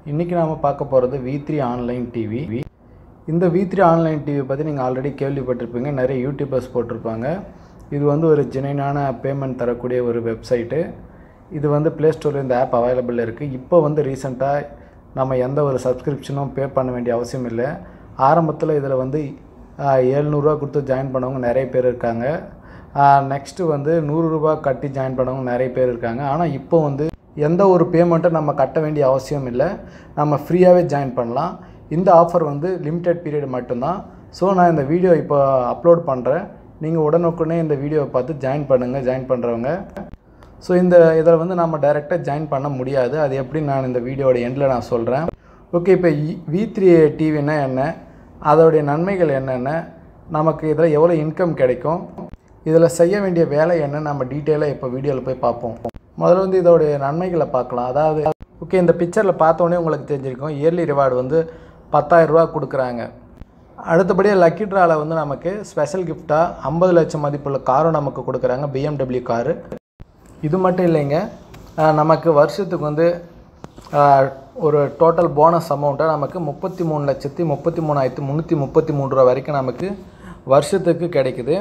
இன்றைக்கி நாம் பார்க்க போகிறது வி த்ரீ ஆன்லைன் டிவி இந்த வி த்ரீ ஆன்லைன் டிவி பற்றி நீங்கள் ஆல்ரெடி கேள்விப்பட்டிருப்பீங்க நிறைய யூடியூபர்ஸ் போட்டிருப்பாங்க இது வந்து ஒரு ஜெனினான பேமெண்ட் தரக்கூடிய ஒரு வெப்சைட்டு இது வந்து ப்ளே ஸ்டோரில் இந்த ஆப் அவைலபிள் இருக்குது இப்போ வந்து ரீசெண்டாக நம்ம எந்த ஒரு சப்ஸ்கிரிப்ஷனும் பே பண்ண வேண்டிய அவசியம் இல்லை ஆரம்பத்தில் இதில் வந்து ஏழ்நூறுரூவா கொடுத்து ஜாயின் பண்ணவங்க நிறைய பேர் இருக்காங்க நெக்ஸ்ட்டு வந்து நூறுரூபா கட்டி ஜாயின் பண்ணவங்க நிறைய பேர் இருக்காங்க ஆனால் இப்போ வந்து எந்த ஒரு பேமெண்ட்டும் நம்ம கட்ட வேண்டிய அவசியம் இல்லை நம்ம ஃப்ரீயாகவே ஜாயின் பண்ணலாம் இந்த ஆஃபர் வந்து லிமிட்டெட் பீரியட் மட்டும்தான் ஸோ நான் இந்த வீடியோ இப்போ அப்லோட் பண்ணுறேன் நீங்கள் உடனுக்குடனே இந்த வீடியோவை பார்த்து ஜாயின் பண்ணுங்கள் ஜாயின் பண்ணுறவங்க ஸோ இந்த இதில் வந்து நம்ம டைரெக்டாக ஜாயின் பண்ண முடியாது அது எப்படி நான் இந்த வீடியோட எண்டில் நான் சொல்கிறேன் ஓகே இப்போ வி த்ரீ டிவின்னா என்ன அதோடைய நன்மைகள் என்னென்ன நமக்கு இதில் எவ்வளோ இன்கம் கிடைக்கும் இதில் செய்ய வேண்டிய வேலை என்ன நம்ம டீட்டெயிலாக இப்போ வீடியோவில் போய் பார்ப்போம் முதல்ல வந்து இதோடைய நன்மைகளை பார்க்கலாம் அதாவது ஓகே இந்த பிக்சரில் பார்த்தோன்னே உங்களுக்கு தெரிஞ்சிருக்கும் இயர்லி ரிவார்டு வந்து பத்தாயிரரூபா கொடுக்குறாங்க அடுத்தபடியாக லக்கி ட்ராவில் வந்து நமக்கு ஸ்பெஷல் கிஃப்டாக ஐம்பது லட்சம் மதிப்புள்ள காரும் நமக்கு கொடுக்குறாங்க பிஎம்டபிள்யூ காரு இது மட்டும் இல்லைங்க அஹ் நமக்கு வருஷத்துக்கு வந்து அஹ், ஒரு டோட்டல் போனஸ் அமௌண்ட்டை நமக்கு முப்பத்தி மூணு லட்சத்தி முப்பத்தி மூணாயிரத்தி முந்நூற்றி முப்பத்தி மூணு ரூபா வரைக்கும் நமக்கு வருஷத்துக்கு கிடைக்குது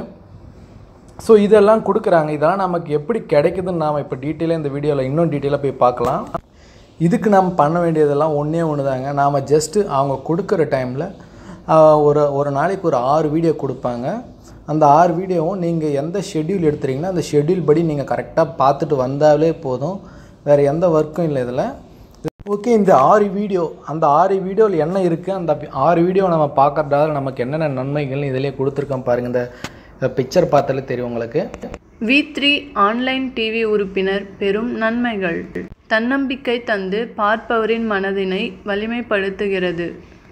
ஸோ இதெல்லாம் கொடுக்குறாங்க இதெல்லாம் நமக்கு எப்படி கிடைக்குதுன்னு நாம் இப்போ டீட்டெயிலாக இந்த வீடியோவில் இன்னும் டீட்டெயிலாக போய் பார்க்கலாம் இதுக்கு நாம் பண்ண வேண்டியதெல்லாம் ஒன்றே ஒன்று தாங்க நாம் ஜஸ்ட்டு அவங்க கொடுக்குற டைமில் ஒரு ஒரு நாளைக்கு ஒரு ஆறு வீடியோ கொடுப்பாங்க அந்த ஆறு வீடியோவும் நீங்கள் எந்த ஷெட்யூல் எடுத்துறீங்களோ அந்த ஷெட்யூல் படி நீங்கள் கரெக்டாக பார்த்துட்டு வந்தாலே போதும் வேறு எந்த ஒர்க்கும் இல்லை இதில் ஓகே இந்த ஆறு வீடியோ அந்த ஆறு வீடியோவில் என்ன இருக்குது அந்த பி- ஆறு வீடியோ நம்ம பார்க்கறதால நமக்கு என்னென்ன நன்மைகள்னு இதிலே கொடுத்துருக்கோம் பாருங்கள் இந்த பிக்சர் பார்த்தாலே தெரியும் உங்களுக்கு வி த்ரீ ஆன்லைன் டிவி உறுப்பினர் பெரும் நன்மைகள் தன்னம்பிக்கை தந்து பார்ப்பவரின் மனதினை வலிமைப்படுத்துகிறது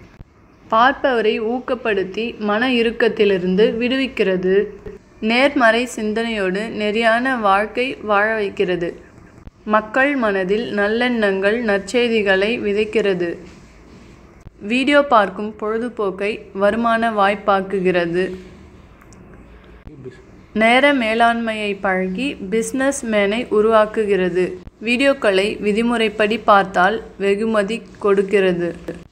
பார்ப்பவரை ஊக்கப்படுத்தி மன இறுக்கத்திலிருந்து விடுவிக்கிறது நேர்மறை சிந்தனையோடு நெறியான வாழ்க்கை வாழ வைக்கிறது மக்கள் மனதில் நல்லெண்ணங்கள் நற்செய்திகளை விதைக்கிறது வீடியோ பார்க்கும் பொழுதுபோக்கை வருமான வாய்ப்பாக்குகிறது நேர மேலாண்மையை பழகி பிஸ்னஸ் மேனை உருவாக்குகிறது வீடியோக்களை விதிமுறைப்படி பார்த்தால் வெகுமதி கொடுக்கிறது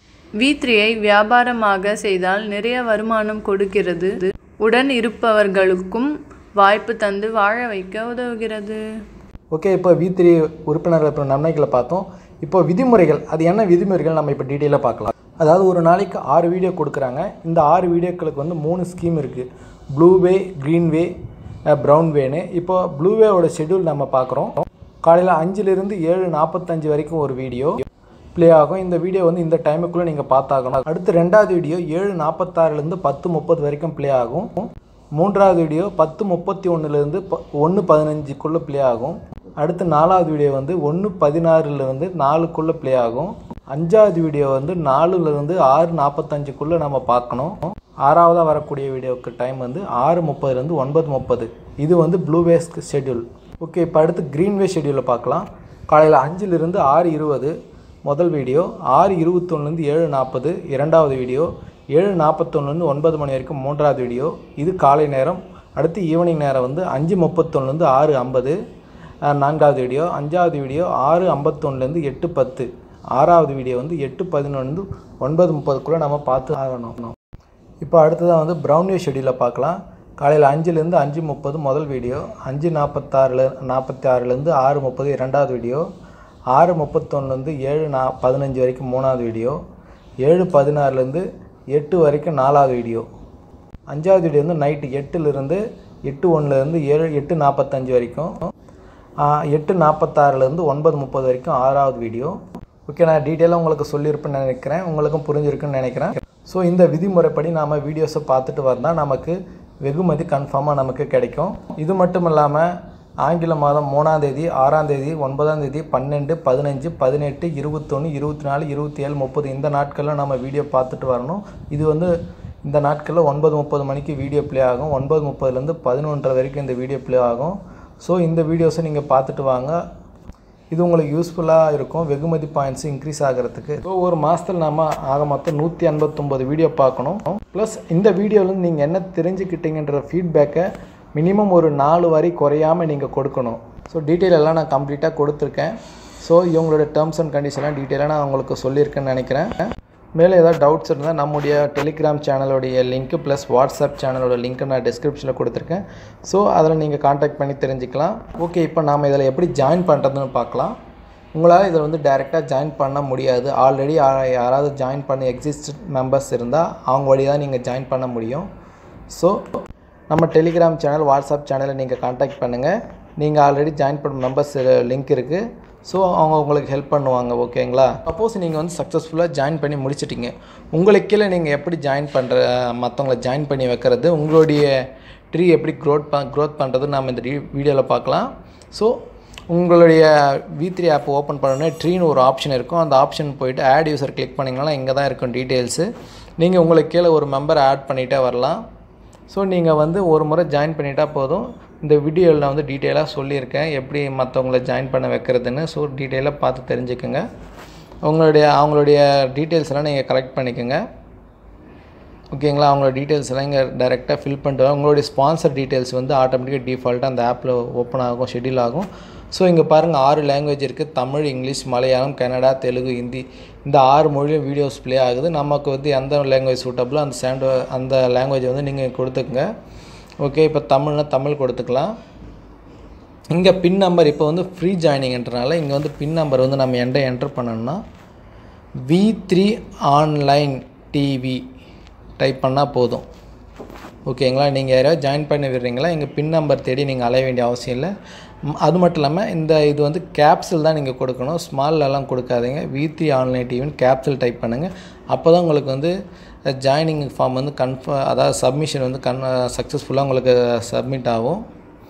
வி த்ரீயை வியாபாரமாக செய்தால் நிறைய வருமானம் கொடுக்கிறது உடன் இருப்பவர்களுக்கும் வாய்ப்பு தந்து வாழ வைக்க உதவுகிறது ஓகே இப்போ வி த்ரீ உறுப்பினர்கள் இப்போ நன்மைகளை பார்த்தோம் இப்போ விதிமுறைகள் அது என்ன விதிமுறைகள் நம்ம இப்போ டீட்டெயிலாக பார்க்கலாம் அதாவது ஒரு நாளைக்கு ஆறு வீடியோ கொடுக்குறாங்க இந்த ஆறு வீடியோக்களுக்கு வந்து மூணு ஸ்கீம் இருக்குது blue way green way brown வேன்னு இப்போ ப்ளூ வேவோட ஷெட்யூல் நம்ம பார்க்குறோம் காலையில் அஞ்சுலேருந்து ஏழு நாற்பத்தஞ்சு வரைக்கும் ஒரு வீடியோ ப்ளே ஆகும் இந்த வீடியோ வந்து இந்த டைமுக்குள்ளே நீங்கள் பார்த்தாகணும் அடுத்து ரெண்டாவது வீடியோ ஏழு நாற்பத்தாறுலேருந்து பத்து முப்பது வரைக்கும் ப்ளே ஆகும் மூன்றாவது வீடியோ பத்து முப்பத்தி ஒன்றுலேருந்து ப ஒன்று பதினஞ்சுக்குள்ளே ப்ளே ஆகும் அடுத்து நாலாவது வீடியோ வந்து ஒன்று பதினாறுலேருந்து நாலுக்குள்ளே ப்ளே ஆகும் அஞ்சாவது வீடியோ வந்து நாலுலேருந்து ஆறு நாற்பத்தஞ்சுக்குள்ளே நம்ம பார்க்கணும் ஆறாவதாக வரக்கூடிய வீடியோவுக்கு டைம் வந்து ஆறு முப்பதுலேருந்து ஒன்பது முப்பது இது வந்து ப்ளூ வேஸ் ஷெட்யூல் ஓகே இப்போ அடுத்து க்ரீன் வே ஷெட்யூலை பார்க்கலாம் காலையில் அஞ்சுலேருந்து ஆறு இருபது முதல் வீடியோ ஆறு இருபத்தொன்னுலேருந்து ஏழு நாற்பது இரண்டாவது வீடியோ ஏழு நாற்பத்தொன்னுலேருந்து ஒன்பது மணி வரைக்கும் மூன்றாவது வீடியோ இது காலை நேரம் அடுத்து ஈவினிங் நேரம் வந்து அஞ்சு முப்பத்தொன்னுலேருந்து ஆறு ஐம்பது நான்காவது வீடியோ அஞ்சாவது வீடியோ ஆறு ஐம்பத்தொன்னுலேருந்து எட்டு பத்து ஆறாவது வீடியோ வந்து எட்டு பதினொன்று ஒன்பது முப்பதுக்குள்ளே நம்ம பார்த்து ஆகணும் இப்போ அடுத்ததாக வந்து ப்ரௌன் வே ஷெடியூலை பார்க்கலாம் காலையில் அஞ்சுலேருந்து அஞ்சு முப்பது முதல் வீடியோ அஞ்சு நாற்பத்தாறுல நாற்பத்தி ஆறுலேருந்து ஆறு முப்பது இரண்டாவது வீடியோ ஆறு முப்பத்தொன்னுலேருந்து ஏழு நா பதினஞ்சு வரைக்கும் மூணாவது வீடியோ ஏழு பதினாறுலேருந்து எட்டு வரைக்கும் நாலாவது வீடியோ அஞ்சாவது வீடியோ வந்து நைட்டு எட்டுலேருந்து எட்டு ஒன்றுலேருந்து ஏழு எட்டு நாற்பத்தஞ்சு வரைக்கும் ஆ, எட்டு நாற்பத்தாறுலேருந்து ஒன்பது முப்பது வரைக்கும் ஆறாவது வீடியோ ஓகே நான் டீட்டெயிலாக உங்களுக்கு சொல்லியிருப்பேன்னு நினைக்கிறேன் உங்களுக்கும் புரிஞ்சிருக்குன்னு நினைக்கிறேன் ஸோ இந்த விதிமுறைப்படி நாம் வீடியோஸை பார்த்துட்டு வந்தால் நமக்கு வெகுமதி கன்ஃபார்மாக நமக்கு கிடைக்கும் இது மட்டும் இல்லாமல் ஆங்கில மாதம் மூணாம் தேதி ஆறாம் தேதி ஒன்பதாம் தேதி பன்னெண்டு பதினஞ்சு பதினெட்டு இருபத்தொன்று இருபத்தி நாலு இருபத்தி ஏழு முப்பது இந்த நாட்களில் நம்ம வீடியோ பார்த்துட்டு வரணும் இது வந்து இந்த நாட்களில் ஒன்பது முப்பது மணிக்கு வீடியோ ப்ளே ஆகும் ஒன்பது முப்பதுலேருந்து பதினொன்றரை வரைக்கும் இந்த வீடியோ ப்ளே ஆகும் ஸோ இந்த வீடியோஸை நீங்கள் பார்த்துட்டு வாங்க இது உங்களுக்கு யூஸ்ஃபுல்லாக இருக்கும் வெகுமதி பாயிண்ட்ஸ் இன்க்ரீஸ் ஆகிறதுக்கு ஸோ ஒரு மாதத்தில் நம்ம ஆக மொத்தம் நூற்றி ஐம்பத்தொம்பது வீடியோ பார்க்கணும் ப்ளஸ் இந்த வீடியோவில் நீங்கள் என்ன தெரிஞ்சுக்கிட்டீங்கன்ற ஃபீட்பேக்கை மினிமம் ஒரு நாலு வரி குறையாமல் நீங்கள் கொடுக்கணும் ஸோ டீட்டெயில் எல்லாம் நான் கம்ப்ளீட்டாக கொடுத்துருக்கேன் ஸோ இவங்களோட டேர்ம்ஸ் அண்ட் கண்டிஷன்லாம் டீட்டெயிலாக நான் உங்களுக்கு சொல்லியிருக்கேன்னு நினைக்கிறேன் மேலே ஏதாவது டவுட்ஸ் இருந்தால் நம்முடைய டெலிகிராம் சேனலுடைய லிங்க்கு ப்ளஸ் வாட்ஸ்அப் சேனலோட லிங்க்கை நான் டிஸ்கிரிப்ஷனில் கொடுத்துருக்கேன் ஸோ அதில் நீங்கள் காண்டாக்ட் பண்ணி தெரிஞ்சுக்கலாம் ஓகே இப்போ நாம் இதில் எப்படி ஜாயின் பண்ணுறதுன்னு பார்க்கலாம் உங்களால் இதில் வந்து டைரெக்டாக ஜாயின் பண்ண முடியாது ஆல்ரெடி யாராவது ஜாயின் பண்ண எக்ஸிஸ்ட் மெம்பர்ஸ் இருந்தால் அவங்க வழி தான் நீங்கள் ஜாயின் பண்ண முடியும் ஸோ நம்ம டெலிகிராம் சேனல் வாட்ஸ்அப் சேனலை நீங்கள் காண்டாக்ட் பண்ணுங்கள் நீங்கள் ஆல்ரெடி ஜாயின் பண்ண மெம்பர்ஸ் லிங்க் இருக்குது ஸோ அவங்க உங்களுக்கு ஹெல்ப் பண்ணுவாங்க ஓகேங்களா சப்போஸ் நீங்கள் வந்து சக்ஸஸ்ஃபுல்லாக ஜாயின் பண்ணி முடிச்சிட்டிங்க உங்களுக்கு கீழே நீங்கள் எப்படி ஜாயின் பண்ணுற மற்றவங்கள ஜாயின் பண்ணி வைக்கிறது உங்களுடைய ட்ரீ எப்படி க்ரோத் ப க்ரோத் பண்ணுறது நம்ம இந்த வீடியோவில் பார்க்கலாம் ஸோ உங்களுடைய வி த்ரீ ஆப் ஓப்பன் பண்ணோன்னே ட்ரீன்னு ஒரு ஆப்ஷன் இருக்கும் அந்த ஆப்ஷன் போயிட்டு ஆட் யூசர் கிளிக் பண்ணிங்கன்னா இங்கே தான் இருக்கும் டீட்டெயில்ஸு நீங்கள் உங்களுக்கு கீழே ஒரு மெம்பர் ஆட் பண்ணிகிட்டே வரலாம் ஸோ நீங்கள் வந்து ஒரு முறை ஜாயின் பண்ணிட்டா போதும் இந்த வீடியோவில் நான் வந்து டீட்டெயிலாக சொல்லியிருக்கேன் எப்படி மற்றவங்கள ஜாயின் பண்ண வைக்கிறதுன்னு ஸோ டீட்டெயிலாக பார்த்து தெரிஞ்சுக்கோங்க உங்களுடைய அவங்களுடைய டீட்டெயில்ஸ் எல்லாம் நீங்கள் கலெக்ட் பண்ணிக்கோங்க ஓகேங்களா அவங்களோட டீட்டெயில்ஸ் எல்லாம் இங்கே டைரெக்டாக ஃபில் பண்ணிட்டு வரும். உங்களுடைய ஸ்பான்சர் டீட்டெயில்ஸ் வந்து ஆட்டோமேட்டிக்காக டிஃபால்ட்டாக அந்த ஆப்பில் ஓப்பன் ஆகும் ஷெட்யூல் ஆகும் ஸோ இங்கே பாருங்கள் ஆறு லாங்குவேஜ் இருக்குது தமிழ் இங்கிலீஷ் மலையாளம் கன்னடா தெலுங்கு ஹிந்தி இந்த ஆறு மொழியும் வீடியோஸ் ப்ளே ஆகுது நமக்கு வந்து எந்த லாங்குவேஜ் சூட்டபிளோ அந்த சாண்டோ அந்த லாங்குவேஜ் வந்து நீங்கள் கொடுத்துக்குங்க ஓகே இப்போ தமிழ்னா தமிழ் கொடுத்துக்கலாம் இங்கே பின் நம்பர் இப்போ வந்து ஃப்ரீ ஜாயினிங்ன்றனால இங்கே வந்து பின் நம்பர் வந்து நம்ம எண்டை என்டர் பண்ணோம்னா V three online TV type பண்ணால் போதும் ஓகேங்களா நீங்கள் யாராவது ஜாயின் பண்ணி விடுறீங்களா எங்கள் பின் நம்பர் தேடி நீங்கள் அலைய வேண்டிய அவசியம் இல்லை ம், அது மட்டும் இல்லாமல் இந்த இது வந்து கேப்சூல் தான் நீங்கள் கொடுக்கணும் ஸ்மால்லலாம் கொடுக்காதீங்க வி த்ரீ ஆன்லைன் டிவின்னு கேப்சூல் டைப் பண்ணுங்கள் அப்போ தான் உங்களுக்கு வந்து ஜாயினிங் ஃபார்ம் வந்து கன்ஃப அதாவது சப்மிஷன் வந்து கன் சக்ஸஸ்ஃபுல்லாக உங்களுக்கு சப்மிட் ஆகும்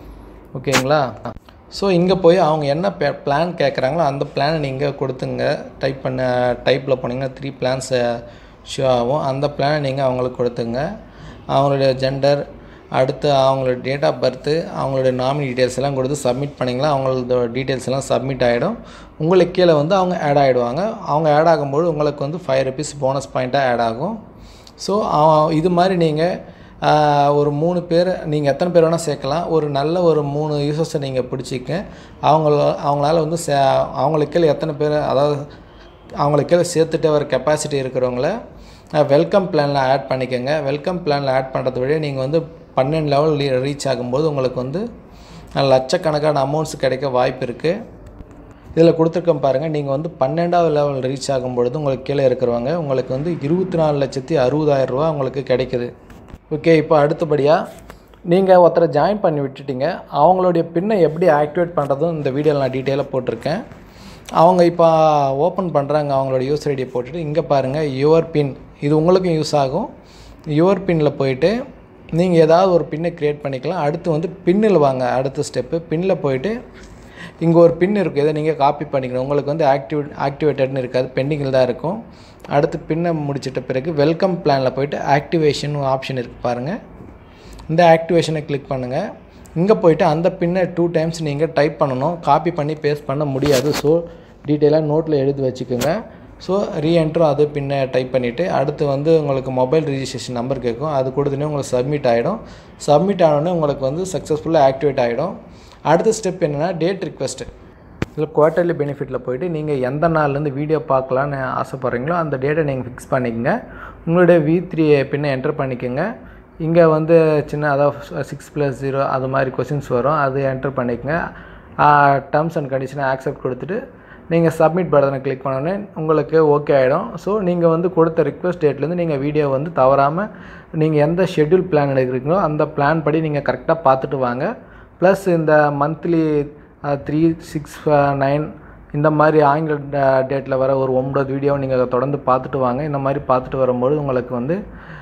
ஓகேங்களா ஸோ இங்கே போய் அவங்க என்ன பிளான் கேட்குறாங்களோ அந்த பிளானை நீங்கள் கொடுத்துங்க டைப் பண்ண டைப்பில் போனீங்கன்னா த்ரீ பிளான்ஸ் ஷோ ஆகும் அந்த பிளானை நீங்கள் அவங்களுக்கு கொடுத்துங்க அவங்களுடைய ஜெண்டர் அடுத்து அவங்களோட டேட் ஆஃப் பர்த்து அவங்களுடைய நாமினி டீட்டெயில்ஸ் எல்லாம் கொடுத்து சப்மிட் பண்ணிங்களா அவங்களோட டீட்டெயில்ஸ் எல்லாம் சப்மிட் ஆகிடும் உங்களுக்கு கீழே வந்து அவங்க ஆட் ஆகிடுவாங்க அவங்க ஆட் ஆகும்போது உங்களுக்கு வந்து ஃபைவ் ருபீஸ் போனஸ் பாயிண்ட்டாக ஆட் ஆகும் ஸோ இது மாதிரி நீங்கள் ஆஹ், ஒரு மூணு பேர் நீங்கள் எத்தனை பேர் வேணால் சேர்க்கலாம் ஒரு நல்ல ஒரு மூணு யூசர்ஸை நீங்கள் பிடிச்சிக்க அவங்கள அவங்களால வந்து சே அவங்களுக்கு கீழே எத்தனை பேர் அதாவது அவங்களுக்கு கீழே சேர்த்துட்டு வர கெப்பாசிட்டி இருக்கிறவங்கள வெல்கம் பிளானில் ஆட் பண்ணிக்கோங்க வெல்கம் பிளானில் ஆட் பண்ணுறது வழியாக நீங்கள் வந்து பன்னெண்டு லெவல் ரீச் ஆகும்போது உங்களுக்கு வந்து லட்சக்கணக்கான அமௌண்ட்ஸ் கிடைக்க வாய்ப்பு இருக்குது இதில் கொடுத்துருக்கோம் பாருங்கள் நீங்கள் வந்து பன்னெண்டாவது லெவல் ரீச் ஆகும் பொழுது உங்களுக்கு கீழே இருக்கிறவங்க உங்களுக்கு வந்து இருபத்தி நாலு லட்சத்தி அறுபதாயிரம் ரூபா உங்களுக்கு கிடைக்குது ஓகே இப்போ அடுத்தபடியாக நீங்கள் ஒருத்தரை ஜாயின் பண்ணி விட்டுட்டீங்க அவங்களுடைய பின்னை எப்படி ஆக்டிவேட் பண்ணுறதும் இந்த வீடியோவில் நான் டீட்டெயிலாக போட்டிருக்கேன் அவங்க இப்போ ஓப்பன் பண்ணுறாங்க அவங்களோட யூசர் ஐடியை போட்டுட்டு இங்கே பாருங்கள் யுவர் பின் இது உங்களுக்கும் யூஸ் ஆகும் யுவர் பின்னில் போயிட்டு நீங்கள் ஏதாவது ஒரு பின்னை க்ரியேட் பண்ணிக்கலாம் அடுத்து வந்து பின்னில் வாங்க அடுத்த ஸ்டெப்பு பின்னில் போயிட்டு இங்கே ஒரு பின் இருக்குது இதை நீங்கள் காப்பி பண்ணிக்கணும் உங்களுக்கு வந்து ஆக்டிவ் ஆக்டிவேட்டட்னு இருக்காது பெண்டிங்கில் தான் இருக்கும் அடுத்து பின்னை முடிச்சிட்ட பிறகு வெல்கம் பிளானில் போயிட்டு ஆக்டிவேஷன் ஆப்ஷன் இருக்குது பாருங்கள் இந்த ஆக்டிவேஷனை கிளிக் பண்ணுங்கள் இங்கே போயிட்டு அந்த பின்னை டூ டைம்ஸ் நீங்கள் டைப் பண்ணணும் காப்பி பண்ணி பேஸ்ட் பண்ண முடியாது ஸோ டீட்டெயிலாக நோட்டில் எழுதி வச்சுக்கோங்க ஸோ ரீஎன்ட்ரும் அது பின்னை டைப் பண்ணிவிட்டு அடுத்து வந்து உங்களுக்கு மொபைல் ரிஜிஸ்ட்ரேஷன் நம்பர் கேட்கும் அது கொடுத்தோன்னே உங்களுக்கு சப்மிட் ஆகிடும் சப்மிட் ஆனோடனே உங்களுக்கு வந்து சக்ஸஸ்ஃபுல்லாக ஆக்டிவேட் ஆகிடும் அடுத்த ஸ்டெப் என்னென்னா டேட் ரிக்வெஸ்ட்டு இதில் குவார்ட்டர்லி பெனிஃபிட்டில் போயிட்டு நீங்கள் எந்த நாள்லேருந்து வீடியோ பார்க்கலான்னு ஆசைப்பட்றீங்களோ அந்த டேட்டை நீங்கள் ஃபிக்ஸ் பண்ணிக்கங்க உங்களுடைய வி த்ரீ பின்னை என்டர் பண்ணிக்கோங்க இங்கே வந்து சின்ன அதாவது சிக்ஸ் ப்ளஸ் ஜீரோ அது மாதிரி கொஷின்ஸ் வரும் அது என்டர் பண்ணிக்கங்க டேர்ம்ஸ் அண்ட் கண்டிஷனை ஆக்செப்ட் கொடுத்துட்டு நீங்கள் சப்மிட் பட்டனை கிளிக் பண்ணோன்னே உங்களுக்கு ஓகே ஆகிடும் ஸோ நீங்கள் வந்து கொடுத்த ரிக்வெஸ்ட் டேட்லேருந்து நீங்கள் வீடியோ வந்து தவறாமல் நீங்கள் எந்த ஷெட்யூல் பிளான் எடுக்கிறீங்களோ அந்த பிளான் படி நீங்கள் கரெக்டாக பார்த்துட்டு வாங்க ப்ளஸ் இந்த மந்த்லி த்ரீ சிக்ஸ் நைன் இந்த மாதிரி ஆங்கில டேட்டில் வர ஒரு ஒன்பது வீடியோ நீங்கள் தொடர்ந்து பார்த்துட்டு வாங்க இந்த மாதிரி பார்த்துட்டு வரும்போது உங்களுக்கு வந்து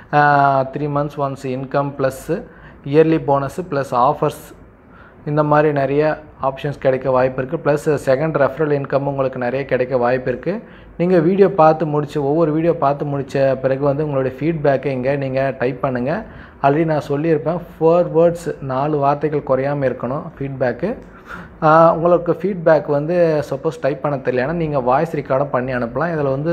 three months once income plus yearly bonus plus offers இந்த மாதிரி நிறைய ஆப்ஷன்ஸ் கிடைக்க வாய்ப்பு இருக்குது ப்ளஸ் செகண்ட் ரெஃபரல் இன்கம் உங்களுக்கு நிறைய கிடைக்க வாய்ப்பு இருக்குது நீங்கள் வீடியோ பார்த்து முடிச்சு ஒவ்வொரு வீடியோ பார்த்து முடித்த பிறகு வந்து உங்களுடைய ஃபீட்பேக்கை இங்கே நீங்கள் டைப் பண்ணுங்கள் ஆல்ரெடி நான் சொல்லியிருப்பேன் ஃபோர் வேர்ட்ஸ் நாலு வார்த்தைகள் குறையாமல் இருக்கணும் ஃபீட்பேக்கு உங்களுக்கு ஃபீட்பேக் வந்து சப்போஸ் டைப் பண்ண தெரியலனா நீங்கள் வாய்ஸ் ரெக்கார்டும் பண்ணி அனுப்பலாம் இதில் வந்து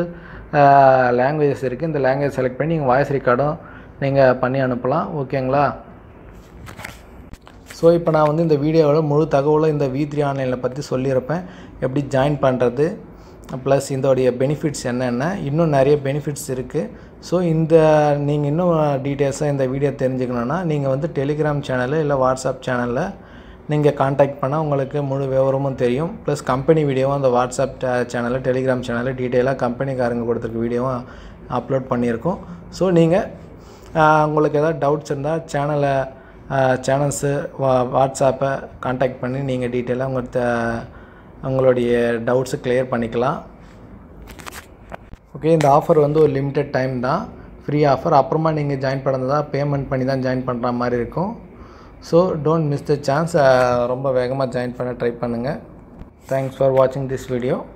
லாங்குவேஜஸ் இருக்குது இந்த லாங்குவேஜ் செலக்ட் பண்ணி நீங்கள் வாய்ஸ் ரெக்கார்டும் நீங்கள் பண்ணி அனுப்பலாம் ஓகேங்களா ஸோ இப்போ நான் வந்து இந்த வீடியோவில் முழு தகவலும் இந்த வி த்ரீ ஆன்லைனில் பற்றி சொல்லியிருப்பேன் எப்படி ஜாயின் பண்ணுறது ப்ளஸ் இதோடைய பெனிஃபிட்ஸ் என்னென்ன இன்னும் நிறைய பெனிஃபிட்ஸ் இருக்குது ஸோ இந்த நீங்கள் இன்னும் டீட்டெயில்ஸாக இந்த வீடியோ தெரிஞ்சுக்கணுன்னா நீங்கள் வந்து டெலிகிராம் சேனலு இல்லை வாட்ஸ்அப் சேனலில் நீங்கள் காண்டாக்ட் பண்ணால் உங்களுக்கு முழு விவரமும் தெரியும் ப்ளஸ் கம்பெனி வீடியோவும் அந்த வாட்ஸ்அப் சேனலில் டெலிகிராம் சேனலில் டீட்டெயிலாக கம்பெனிக்காரங்க கொடுத்துருக்க வீடியோவும் அப்லோட் பண்ணியிருக்கோம் ஸோ நீங்கள் உங்களுக்கு ஏதாவது டவுட்ஸ் இருந்தால் சேனலை சேனல்ஸு வா வாட்ஸ்அப்பை காண்டாக்ட் பண்ணி நீங்கள் டீட்டெயிலாக உங்கள் த- உங்களுடைய டவுட்ஸை கிளியர் பண்ணிக்கலாம் ஓகே இந்த ஆஃபர் வந்து ஒரு லிமிட்டட் டைம் தான் ஃப்ரீ ஆஃபர் அப்புறமா நீங்கள் ஜாயின் பண்ணதா பேமெண்ட் பண்ணி தான் ஜாயின் பண்ணுற மாதிரி இருக்கும் so don't miss the chance ரொம்ப வேகமாக ஜாயின் பண்ண ட்ரை பண்ணுங்கள் தேங்க்ஸ் ஃபார் வாட்சிங் திஸ் வீடியோ